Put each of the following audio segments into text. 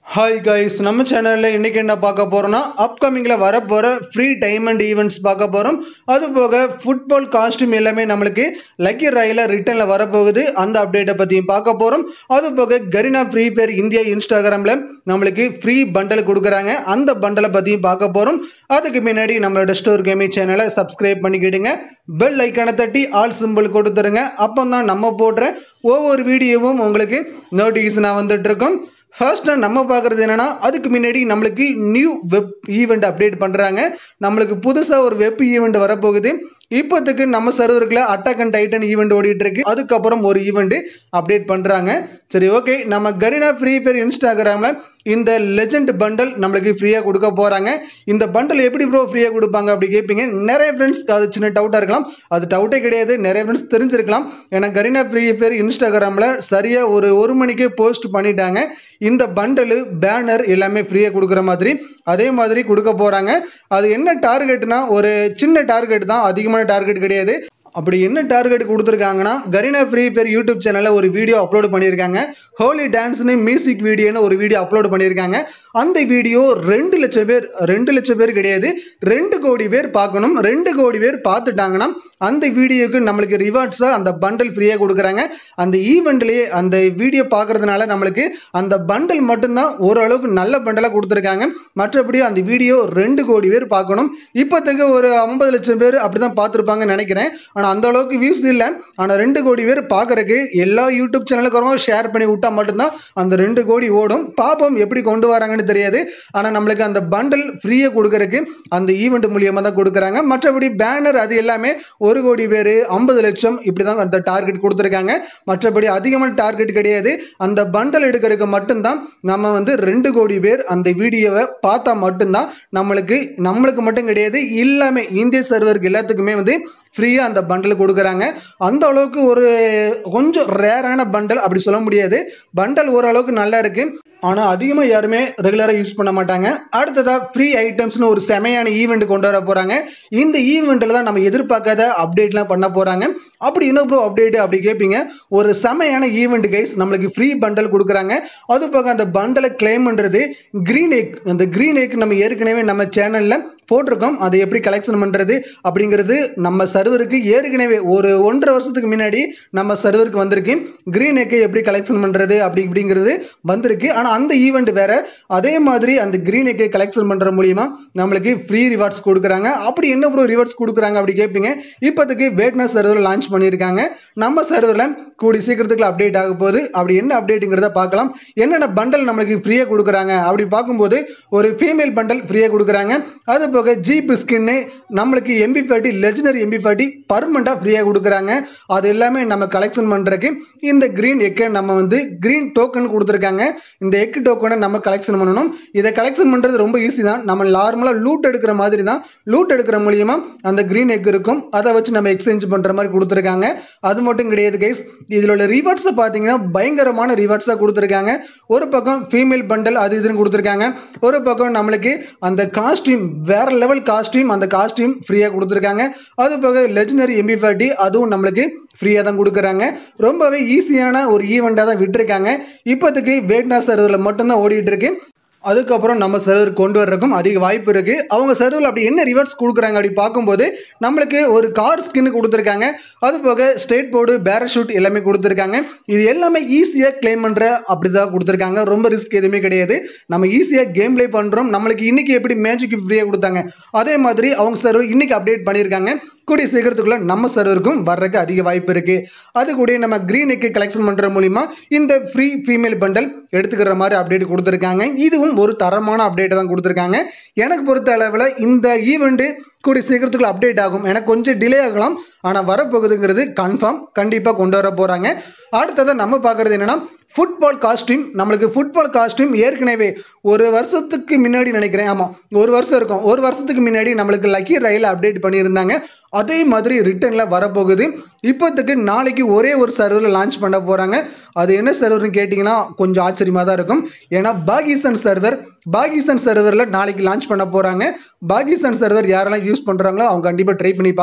hi guys நம்ம சேனலில் இன்றைக்கி என்ன பார்க்க போகிறோம்னா அப்கமிங்கில் வரப்போகிற ஃப்ரீ டைமண்ட் ஈவெண்ட்ஸ் பார்க்க போகிறோம் அது போக ஃபுட்பால் காஸ்ட்யூம் எல்லாமே நம்மளுக்கு லக்கி ராயில் ரிட்டனில் வரப்போகுது அந்த அப்டேட்டை பற்றியும் பார்க்க போகிறோம் அது போக கரினா ஃப்ரீ பேர் இந்தியா இன்ஸ்டாகிராமில் நம்மளுக்கு ஃப்ரீ பண்டல் கொடுக்குறாங்க அந்த பண்டலை பற்றியும் பார்க்க போகிறோம் அதுக்கு முன்னாடி நம்மளோட ஸ்டோர் கேமி சேனலை சப்ஸ்கிரைப் பண்ணிக்கிடுங்க பெல் ஐக்கானை தட்டி ஆல் சிம்பிள் கொடுத்துருங்க அப்போ தான் நம்ம போடுற ஒவ்வொரு வீடியோவும் உங்களுக்கு நோட்டிஃபிகேஷனாக வந்துட்டு இருக்கும் ஃபர்ஸ்ட் நம்ம பார்க்குறது என்னன்னா அதுக்கு முன்னாடி நம்மளுக்கு நியூ வெப் ஈவெண்ட் அப்டேட் பண்ணுறாங்க நம்மளுக்கு புதுசாக ஒரு வெப் ஈவெண்ட் வரப்போகுது இப்போத்துக்கு நம்ம சர்வருக்குள்ள அட்டாக் அண்ட் டைட்டன் ஈவெண்ட் ஓடிட்டு இருக்கு அதுக்கப்புறம் ஒரு ஈவெண்ட் அப்டேட் பண்ணுறாங்க சரி ஓகே நம்ம கரினா ஃப்ரீ பேர் இன்ஸ்டாகிராமில் இந்த லெஜெண்ட் பண்டல் நம்மளுக்கு ஃப்ரீயாக கொடுக்க போகிறாங்க இந்த பண்டல் எப்படி ப்ரோ ஃப்ரீயாக கொடுப்பாங்க அப்படி கேட்பீங்க நிறைய ஃப்ரெண்ட்ஸ்க்கு அது சின்ன டவுட்டாக இருக்கலாம் அது டவுட்டே கிடையாது நிறைய ஃப்ரெண்ட்ஸ் தெரிஞ்சிருக்கலாம் ஏன்னா கரினா ஃப்ரீ பேர் இன்ஸ்டாகிராமில் சரியாக ஒரு ஒரு மணிக்கே போஸ்ட் பண்ணிட்டாங்க இந்த பண்டலு பேனர் எல்லாமே ஃப்ரீயாக கொடுக்குற மாதிரி அதே மாதிரி கொடுக்க போகிறாங்க அது என்ன டார்கெட்னா ஒரு சின்ன டார்கெட் தான் அதிகமான டார்கெட் கிடையாது அப்படி என்ன டார்கெட் கொடுத்துருக்காங்கன்னா கரீனா ஃப்ரீ பேர் யூடியூப் சேனலில் ஒரு வீடியோ அப்லோட் பண்ணியிருக்காங்க ஹோலி டான்ஸ்னு மியூசிக் வீடியோன்னு ஒரு வீடியோ அப்லோட் பண்ணியிருக்காங்க அந்த வீடியோ ரெண்டு லட்சம் பேர் ரெண்டு லட்சம் பேர் கிடையாது ரெண்டு கோடி பேர் பார்க்கணும் ரெண்டு கோடி பேர் பார்த்துட்டாங்கன்னா அந்த வீடியோக்கு நம்மளுக்கு ரிவார்ட்ஸாக அந்த பண்டல் ஃப்ரீயாக கொடுக்குறாங்க அந்த ஈவெண்ட்லேயே அந்த வீடியோ பார்க்கறதுனால நம்மளுக்கு அந்த பண்டல் மட்டும்தான் ஓரளவுக்கு நல்ல பண்டலாக கொடுத்துருக்காங்க மற்றபடி அந்த வீடியோ ரெண்டு கோடி பேர் பார்க்கணும் இப்போத்துக்கு ஒரு ஐம்பது லட்சம் பேர் அப்படி தான் பார்த்துருப்பாங்கன்னு நினைக்கிறேன் ஆனால் அந்த அளவுக்கு வியூஸ் இல்லை ஆனால் ரெண்டு கோடி பேர் பார்க்கறக்கு எல்லா யூடியூப் சேனலுக்கும் ஷேர் பண்ணி விட்டால் மட்டும்தான் அந்த ரெண்டு கோடி ஓடும் பாப்போம் எப்படி கொண்டு வராங்கன்னு தெரியாது ஆனால் நம்மளுக்கு அந்த பண்டல் ஃப்ரீயாக கொடுக்கறக்கு அந்த ஈவெண்ட் மூலியமாக தான் கொடுக்குறாங்க மற்றபடி பேனர் அது எல்லாமே ஒரு கோடி பேர் ஐம்பது லட்சம் இப்படி தான் அந்த டார்கெட் கொடுத்துருக்காங்க மற்றபடி அதிகமான டார்கெட் கிடையாது அந்த பண்டல் எடுக்கிறதுக்கு மட்டும்தான் நம்ம வந்து ரெண்டு கோடி பேர் அந்த வீடியோவை பார்த்தா மட்டும்தான் நம்மளுக்கு நம்மளுக்கு மட்டும் கிடையாது எல்லாமே இந்திய சர்வருக்கு எல்லாத்துக்குமே வந்து ஃப்ரீயாக அந்த பண்டல் கொடுக்குறாங்க அந்த அளவுக்கு ஒரு கொஞ்சம் ரேரான பண்டல் அப்படி சொல்ல முடியாது பண்டல் ஓரளவுக்கு நல்லா இருக்குது ஆனால் அதிகமாக யாருமே ரெகுலராக யூஸ் பண்ண மாட்டாங்க அடுத்ததாக ஃப்ரீ ஐட்டம்ஸ்னு ஒரு செமையான ஈவெண்ட் கொண்டு வர போகிறாங்க இந்த ஈவெண்ட்டில் தான் நம்ம எதிர்பார்க்காத அப்டேட்லாம் பண்ண போகிறாங்க அப்படி என்ன ப்ரோ அப்டேட் அப்படி கேட்பீங்க ஒரு செமையான ஈவெண்ட் கைஸ் நம்மளுக்கு ஃப்ரீ பண்டல் கொடுக்குறாங்க அது போக அந்த பண்டலை கிளைம் பண்ணுறது க்ரீன் ஏக் அந்த க்ரீன் ஏக் நம்ம ஏற்கனவே நம்ம சேனலில் போட்டிருக்கோம் அதை எப்படி கலெக்ஷன் பண்ணுறது அப்படிங்கிறது நம்ம சர்வருக்கு ஏற்கனவே ஒரு ஒன்றரை வருஷத்துக்கு முன்னாடி நம்ம சர்வருக்கு வந்திருக்கு க்ரீன் ஏக்கை எப்படி கலெக்ஷன் பண்ணுறது அப்படி இப்படிங்கிறது வந்திருக்கு ஆனால் அந்த ஈவெண்ட் வேற அதே மாதிரி அந்த க்ரீன் ஏக்கை கலெக்ஷன் பண்ணுற மூலியமா நம்மளுக்கு ஃப்ரீ ரிவார்ட்ஸ் கொடுக்குறாங்க அப்படி என்ன ப்ரோ ரிவார்ட்ஸ் கொடுக்குறாங்க அப்படி கேட்பீங்க இப்போதைக்கு வேட்னா சர்வர் லான்ச் பண்ணியிருக்காங்க நம்ம சர்வரில் கூடி சீக்கிரத்துக்கு அப்டேட் ஆக போகுது அப்படி என்ன அப்டேட்டுங்கிறத பார்க்கலாம் என்னென்ன பண்டல் நம்மளுக்கு ஃப்ரீயாக கொடுக்குறாங்க அப்படி பார்க்கும்போது ஒரு ஃபீமேல் பண்டல் ஃப்ரீயாக கொடுக்குறாங்க அது போக ஜீப் ஸ்கின்னு நம்மளுக்கு MP forty legendary MP forty பர்மனெண்ட்டாக ஃப்ரீயாக கொடுக்குறாங்க அது எல்லாமே நம்ம கலெக்ஷன் பண்ணுறதுக்கு இந்த க்ரீன் எக்கை நம்ம வந்து க்ரீன் டோக்கன் கொடுத்துருக்காங்க இந்த எக் டோக்கனை நம்ம கலெக்ஷன் பண்ணணும் இதை கலெக்ஷன் பண்ணுறது ரொம்ப ஈஸி தான் நம்ம நார்மலாக லூட் எடுக்கிற மாதிரி தான் லூட் எடுக்கிற மூலியமா அந்த க்ரீன் எக் இருக்கும் அதை வச்சு நம்ம எக்ஸ்சேஞ்ச் பண்ணுற மாதிரி கொடுத்துருக்காங்க அது மட்டும் கிடையாது கைஸ் இதில் உள்ள ரிவார்ட்ஸை பார்த்தீங்கன்னா பயங்கரமான ரிவார்ட்ஸாக கொடுத்துருக்காங்க ஒரு பக்கம் ஃபீமேல் பண்டல் அது இதுன்னு கொடுத்துருக்காங்க ஒரு பக்கம் நம்மளுக்கு அந்த காஸ்டியூம் வேற லெவல் காஸ்டியூம் அந்த காஸ்டியூம் ஃப்ரீயாக கொடுத்துருக்காங்க அது போக லெஜனரி எம்பி ஃபார்ட்டி அதுவும் நம்மளுக்கு ஃப்ரீயாக தான் கொடுக்குறாங்க ரொம்பவே ஈஸியான ஒரு ஈவெண்ட்டாக தான் விட்டுருக்காங்க இப்போதைக்கு வேட்னா சர்வரில் மட்டும்தான் ஓடிட்டு இருக்கு அதுக்கப்புறம் நம்ம சர்வர் கொண்டு வர்றதுக்கும் அதிக வாய்ப்பு இருக்கு அவங்க சர்வரில் அப்படி என்ன ரிவர்ஸ் கொடுக்குறாங்க அப்படி பார்க்கும்போது நம்மளுக்கு ஒரு கார் ஸ்கின் கொடுத்துருக்காங்க அது போக ஸ்டேட் போர்டு பேரஷூட் எல்லாமே கொடுத்துருக்காங்க இது எல்லாமே ஈஸியாக கிளைம் பண்ணுற அப்படி தான் கொடுத்துருக்காங்க ரொம்ப ரிஸ்க் எதுவுமே கிடையாது நம்ம ஈஸியாக கேம் ப்ளே பண்ணுறோம் நம்மளுக்கு இன்னைக்கு எப்படி மேஜிக் ஃப்ரீயாக கொடுத்தாங்க அதே மாதிரி அவங்க சர்வர் இன்னைக்கு அப்டேட் பண்ணியிருக்காங்க கூடிய சீக்கிரத்துக்குள்ள நம்ம சர்வருக்கும் வர்றதுக்கு அதிக வாய்ப்பு இருக்கு அது கூட நம்ம க்ரீனுக்கு கலெக்ஷன் பண்ற மூலியமா இந்த ஃப்ரீ ஃபீமேல் பண்டல் எடுத்துக்கிற மாதிரி அப்டேட் கொடுத்துருக்காங்க இதுவும் ஒரு தரமான அப்டேட் தான் கொடுத்துருக்காங்க எனக்கு பொறுத்த அளவில் இந்த ஈவெண்ட்டு கூடிய சீக்கிரத்துக்குள்ள அப்டேட் ஆகும் எனக்கு கொஞ்சம் டிலே ஆகலாம் ஆனால் வரப்போகுதுங்கிறது கன்ஃபார்ம் கண்டிப்பாக கொண்டு வர போகிறாங்க அடுத்ததை நம்ம பார்க்குறது என்னென்னா ஃபுட்பால் காஸ்டியூம் நம்மளுக்கு ஃபுட்பால் காஸ்டியூம் ஏற்கனவே ஒரு வருஷத்துக்கு முன்னாடி நினைக்கிறேன் ஆமாம் ஒரு வருஷம் இருக்கும் ஒரு வருஷத்துக்கு முன்னாடி நம்மளுக்கு லக்கி ரயில் அப்டேட் பண்ணியிருந்தாங்க அதே மாதிரி ரிட்டர்னில் வரப்போகுது இப்போத்துக்கு நாளைக்கு ஒரே ஒரு சர்வரில் லான்ச் பண்ண போகிறாங்க அது என்ன சர்வர்னு கேட்டிங்கன்னா கொஞ்சம் ஆச்சரியமாக தான் இருக்கும் ஏன்னா பாகிஸ்தான் சர்வர் பாகிஸ்தான் சர்வரில் நாளைக்கு லான்ச் பண்ண போகிறாங்க பாகிஸ்தான் சர்வர் யாரெல்லாம் யூஸ் பண்ணுறாங்களோ அவங்க கண்டிப்பாக ட்ரை பண்ணி பார்க்கலாம்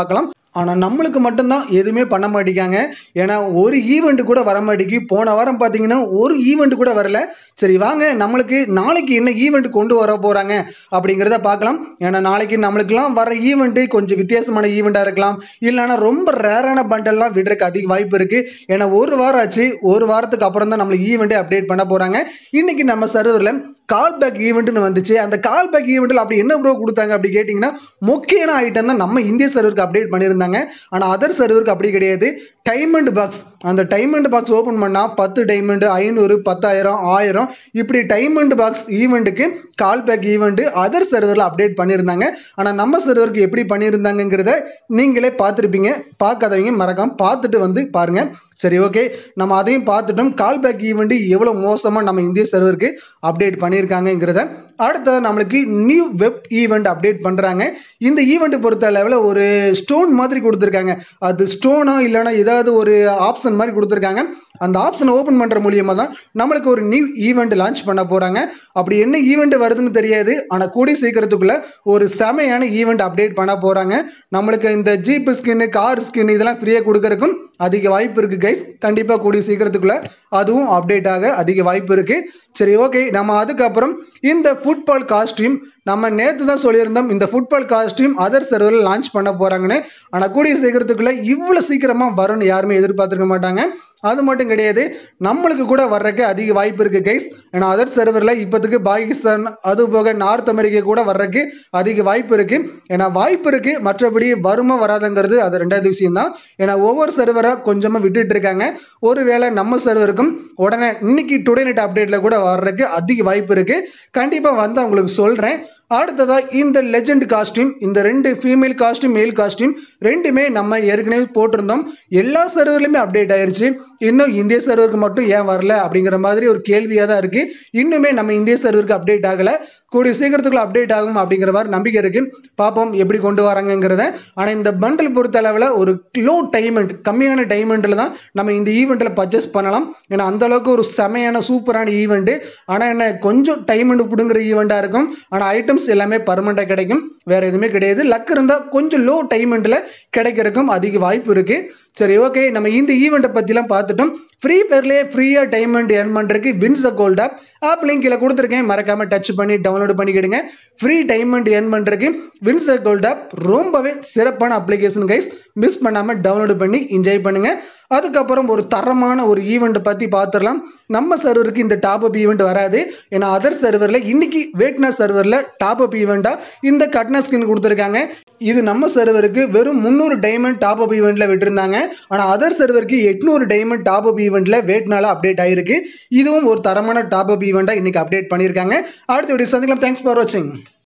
ஆனால் நம்மளுக்கு மட்டும்தான் எதுவுமே பண்ண மாட்டேங்காங்க ஏன்னா ஒரு ஈவெண்ட் கூட வர மாட்டேங்கி போன வாரம் பார்த்தீங்கன்னா ஒரு ஈவெண்ட் கூட வரல சரி வாங்க நம்மளுக்கு நாளைக்கு என்ன ஈவெண்ட் கொண்டு வர போகிறாங்க அப்படிங்கிறத பார்க்கலாம் ஏன்னா நாளைக்கு நம்மளுக்குலாம் வர ஈவெண்ட்டு கொஞ்சம் வித்தியாசமான ஈவெண்ட்டாக இருக்கலாம் இல்லைன்னா ரொம்ப ரேரான பண்டல்லாம் விடுறதுக்கு அதிக வாய்ப்பு இருக்குது ஏன்னா ஒரு வாரம் ஆச்சு ஒரு வாரத்துக்கு அப்புறம் தான் நம்மளுக்கு ஈவெண்ட்டே அப்டேட் பண்ண போகிறாங்க இன்னைக்கு நம்ம சர்வரில் கால் பேக் ஈவெண்ட்னு வந்துச்சு அந்த கால் பேக் ஈவெண்ட்டில் அப்படி என்ன ப்ரோ கொடுத்தாங்க அப்படி கேட்டிங்கன்னா முக்கியமான ஐட்டம் தான் நம்ம இந்திய சர்வருக்கு அப்டேட் பண்ணியிருந்தாங்க ஆனால் அதர் சர்வருக்கு அப்படி கிடையாது டைமண்ட் பாக்ஸ் அந்த டைமண்ட் பாக்ஸ் ஓப்பன் பண்ணால் பத்து டைமண்டு ஐநூறு பத்தாயிரம் ஆயிரம் இப்படி டைமண்ட் பாக்ஸ் ஈவெண்ட்டுக்கு கால் பேக் ஈவெண்ட்டு அதர் சர்வரில் அப்டேட் பண்ணியிருந்தாங்க ஆனால் நம்ம சர்வருக்கு எப்படி பண்ணியிருந்தாங்கங்கிறத நீங்களே பார்த்துருப்பீங்க பார்க்காதவங்க மறக்காம பார்த்துட்டு வந்து பாருங்கள் சரி ஓகே நம்ம அதையும் பார்த்துட்டோம் கால் பேக் ஈவெண்ட் எவ்வளோ மோசமாக நம்ம இந்திய சர்வருக்கு அப்டேட் பண்ணியிருக்காங்கங்கிறத அடுத்தது நம்மளுக்கு நியூ வெப் ஈவெண்ட் அப்டேட் பண்ணுறாங்க இந்த ஈவெண்ட்டை பொறுத்த அளவில் ஒரு ஸ்டோன் மாதிரி கொடுத்துருக்காங்க அது ஸ்டோனா இல்லைன்னா ஏதாவது ஒரு ஆப்ஷன் மாதிரி கொடுத்துருக்காங்க அந்த ஆப்ஷனை ஓப்பன் பண்ணுற மூலியமாக தான் நம்மளுக்கு ஒரு நியூ ஈவெண்ட் லான்ச் பண்ண போகிறாங்க அப்படி என்ன ஈவெண்ட் வருதுன்னு தெரியாது ஆனால் கூடி சீக்கிரத்துக்குள்ளே ஒரு செமையான ஈவெண்ட் அப்டேட் பண்ண போகிறாங்க நம்மளுக்கு இந்த ஜீப் ஸ்கின்னு கார் ஸ்கின் இதெல்லாம் ஃப்ரீயாக கொடுக்கறதுக்கும் அதிக வாய்ப்பு இருக்குது கைஸ் கண்டிப்பாக கூடிய சீக்கிரத்துக்குள்ளே அதுவும் அப்டேட் ஆக அதிக வாய்ப்பு இருக்குது சரி ஓகே நம்ம அதுக்கப்புறம் இந்த ஃபுட்பால் காஸ்டியூம் நம்ம நேற்று தான் சொல்லியிருந்தோம் இந்த ஃபுட்பால் காஸ்டியூம் அதர் சர்வரில் லான்ச் பண்ண போகிறாங்கன்னு ஆனால் கூடிய சீக்கிரத்துக்குள்ளே இவ்வளோ சீக்கிரமாக வரும்னு யாருமே எதிர்பார்த்துருக்க மாட்டாங்க அது மட்டும் கிடையாது நம்மளுக்கு கூட வர்றதுக்கு அதிக வாய்ப்பு இருக்குது கைஸ் ஏன்னா அதர் சர்வரில் இப்போதுக்கு பாகிஸ்தான் அது போக நார்த் அமெரிக்கா கூட வர்றதுக்கு அதிக வாய்ப்பு இருக்குது ஏன்னா வாய்ப்பு இருக்குது மற்றபடி வருமா வராதுங்கிறது அது ரெண்டாவது விஷயம் தான் ஏன்னா ஒவ்வொரு சர்வராக கொஞ்சமாக விட்டுட்டு இருக்காங்க ஒருவேளை நம்ம சர்வருக்கும் உடனே இன்னைக்கு டுடே நைட் அப்டேட்டில் கூட வர்றதுக்கு அதிக வாய்ப்பு இருக்குது கண்டிப்பாக வந்து உங்களுக்கு சொல்கிறேன் அடுத்ததா இந்த லெஜெண்ட் காஸ்டியூம் இந்த ரெண்டு ஃபீமேல் காஸ்டியூம் மேல் காஸ்டியூம் ரெண்டுமே நம்ம ஏற்கனவே போட்டிருந்தோம் எல்லா சர்வர்லையுமே அப்டேட் ஆயிருச்சு இன்னும் இந்திய சர்வருக்கு மட்டும் ஏன் வரல அப்படிங்கிற மாதிரி ஒரு கேள்வியாக தான் இருக்குது இன்னுமே நம்ம இந்திய சர்வருக்கு அப்டேட் ஆகலை கூடிய சீக்கிரத்துக்குள்ள அப்டேட் ஆகும் அப்படிங்கிற மாதிரி நம்பிக்கை இருக்கு பார்ப்போம் எப்படி கொண்டு வராங்கங்கிறத ஆனால் இந்த பண்டில் பொறுத்த அளவில் ஒரு லோ டைமண்ட் கம்மியான டைமண்டில் தான் நம்ம இந்த ஈவெண்ட்டில் பர்ச்சேஸ் பண்ணலாம் ஏன்னா அந்த அளவுக்கு ஒரு செமையான சூப்பரான ஈவெண்ட்டு ஆனால் என்ன கொஞ்சம் டைமண்ட் பிடுங்குற ஈவெண்ட்டாக இருக்கும் ஆனால் ஐட்டம்ஸ் எல்லாமே பர்மனெண்ட்டாக கிடைக்கும் வேற எதுவுமே கிடையாது லக் இருந்தால் கொஞ்சம் லோ டைமண்டில் கிடைக்கிறதுக்கும் அதிக வாய்ப்பு இருக்கு சரி ஓகே நம்ம இந்த ஈவெண்ட்டை பற்றிலாம் பார்த்துட்டோம் ஃப்ரீ ஃபயர்லேயே ஃப்ரீயாக டைமண்ட் ஏர்ன் பண்ணுறதுக்கு wins a gold app app link கீழே கொடுத்துருக்கேன் மறக்காமல் டச் பண்ணி டவுன்லோட் பண்ணிக்கிடுங்க ஃப்ரீ டைமண்ட் ஏர்ன் பண்ணுறதுக்கு வின்ஸ் அ கோல்ட் ஆப் ரொம்பவே சிறப்பான அப்ளிகேஷன் கைஸ் மிஸ் பண்ணாமல் டவுன்லோட் பண்ணி என்ஜாய் பண்ணுங்கள் அதுக்கப்புறம் ஒரு தரமான ஒரு ஈவெண்ட் பற்றி பார்த்துடலாம் நம்ம சர்வருக்கு இந்த டாப் அப் ஈவெண்ட் வராது ஏன்னா அதர் சர்வரில் இன்னைக்கு வேட்னா சர்வரில் டாப் அப் ஈவெண்ட்டாக இந்த கட்னா ஸ்கின் கொடுத்துருக்காங்க இது நம்ம சர்வருக்கு வெறும் முந்நூறு டைமண்ட் டாப் அப் ஈவெண்ட்டில் விட்டுருந்தாங்க ஆனால் அதர் சர்வருக்கு எட்நூறு டைமண்ட் டாப் அப் ஈவெண்ட்டில் வேட்னால அப்டேட் ஆயிருக்கு இதுவும் ஒரு தரமான டாப் அப் ஈவெண்ட்டாக இன்னைக்கு அப்டேட் பண்ணியிருக்காங்க அடுத்த வீடியோ சந்திக்கலாம் தேங்க்ஸ் ஃபார் வாட்சிங்